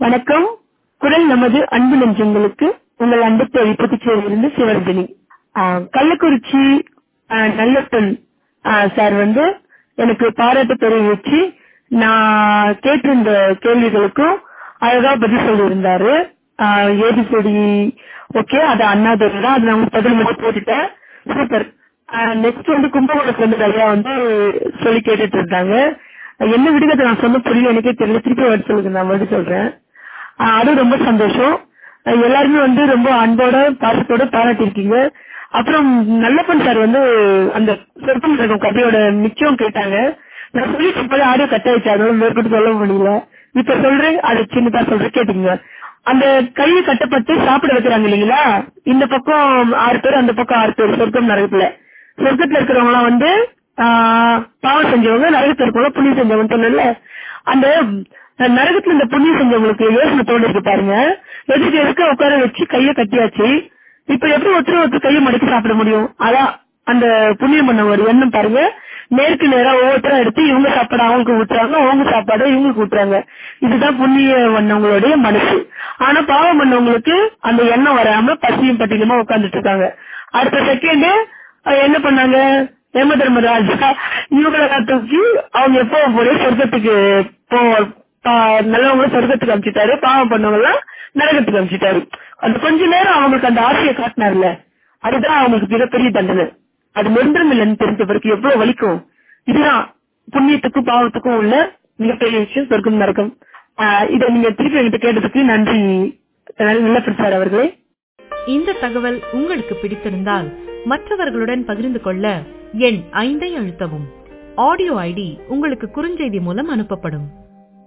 வணக்கம் குரல் நமது அன்பு நெஞ்சங்களுக்கு உங்கள் அன்பு தோழி புதுச்சேரியிலிருந்து சிவரஞ்சனி ஆஹ் கள்ளக்குறிச்சி ஆஹ் நல்லப்பன் ஆஹ் சார் வந்து எனக்கு பாராட்டு தெரிவிச்சு நான் கேட்டிருந்த கேள்விகளுக்கும் அழகா பதில் சொல்லியிருந்தாரு ஏபிசிடி ஓகே அது அண்ணாதுரை தான் அது நான் பதில் மட்டும் போட்டுட்டேன் சூப்பர் நெக்ஸ்ட் வந்து கும்பகோணத்துல வந்து நிறைய வந்து சொல்லி கேட்டுட்டு இருந்தாங்க என்ன விடுகதை நான் சொன்ன புரியல எனக்கே தெரியல திருப்பி வர சொல்லுங்க நான் மறுபடியும் சொல்றேன் ஆஹ் அது ரொம்ப சந்தோஷம் அஹ் எல்லாருமே வந்து ரொம்ப அன்போட பாசத்தோட பாராட்டியிருக்கீங்க அப்புறம் நல்லப்பன் சார் வந்து அந்த சொற்பம் இருக்கும் கதையோட மிச்சம் கேட்டாங்க நான் சொல்லிட்டு போய் ஆடியோ கட் ஆயிடுச்சு அதோட மேற்கொண்டு சொல்ல முடியல இப்ப சொல்றேன் அது சின்னதா சொல்றேன் கேட்டீங்க அந்த கை கட்டப்பட்டு சாப்பிட வைக்கிறாங்க இல்லைங்களா இந்த பக்கம் ஆறு பேர் அந்த பக்கம் ஆறு பேர் சொர்க்கம் நரகத்துல சொர்க்கத்துல இருக்கிறவங்க எல்லாம் வந்து ஆஹ் பாவம் செஞ்சவங்க நரகத்துல இருக்கவங்க புண்ணியம் செஞ்சவங்க சொன்னல அந்த நரகத்துல இந்த புண்ணியம் செஞ்சவங்களுக்கு யோசனை தோணு இருக்கு பாருங்க எதுக்கு எதுக்கு உட்கார வச்சு கைய கட்டியாச்சு இப்ப எப்படி ஒருத்தர் ஒருத்தர் கையை மடக்கி சாப்பிட முடியும் அதான் அந்த புண்ணியம் பண்ண ஒரு எண்ணம் பாருங்க நேருக்கு நேரா ஒவ்வொருத்தரும் எடுத்து இவங்க சாப்பாடு அவங்களுக்கு ஊட்டுறாங்க அவங்க சாப்பாடு இவங்களுக்கு ஊட்டுறாங்க இதுதான் புண்ணிய பண்ணவங்களுடைய மனசு ஆனா பாவம் பண்ணவங்களுக்கு அந்த எண்ணம் வராம பசியும் பட்டியலுமா உட்கார்ந்துட்டு இருக்காங்க அடுத்த செகண்ட் என்ன பண்ணாங்க யம தர்மராஜா இவங்களை தூக்கி அவங்க எப்போ போல சொர்க்கத்துக்கு போ பா- நல்லவங்கள சொர்க்கத்துக்கு அனுப்பிச்சிட்டாரு பாவம் பண்ணவங்க நரகத்துக்கு அனுப்பிச்சிட்டாரு அந்த கொஞ்ச நேரம் அவங்களுக்கு அந்த ஆசையை காட்டினார்ல அதுதான் அவங்களுக்கு மிகப்பெரிய தண்டனை அது மென்றம் இல்லைன்னு தெரிஞ்ச பிறகு எவ்வளவு வலிக்கும் இதுதான் புண்ணியத்துக்கும் பாவத்துக்கும் உள்ள மிகப்பெரிய விஷயம் சொர்க்கம் நரகம் ஆஹ் இதை நீங்க திருப்பி என்கிட்ட கேட்டதுக்கு நன்றி நல்ல சார் அவர்களே இந்த தகவல் உங்களுக்கு பிடித்திருந்தால் மற்றவர்களுடன் பகிர்ந்து கொள்ள எண் ஐந்தை அழுத்தவும் ஆடியோ ஐடி உங்களுக்கு குறுஞ்செய்தி மூலம் அனுப்பப்படும்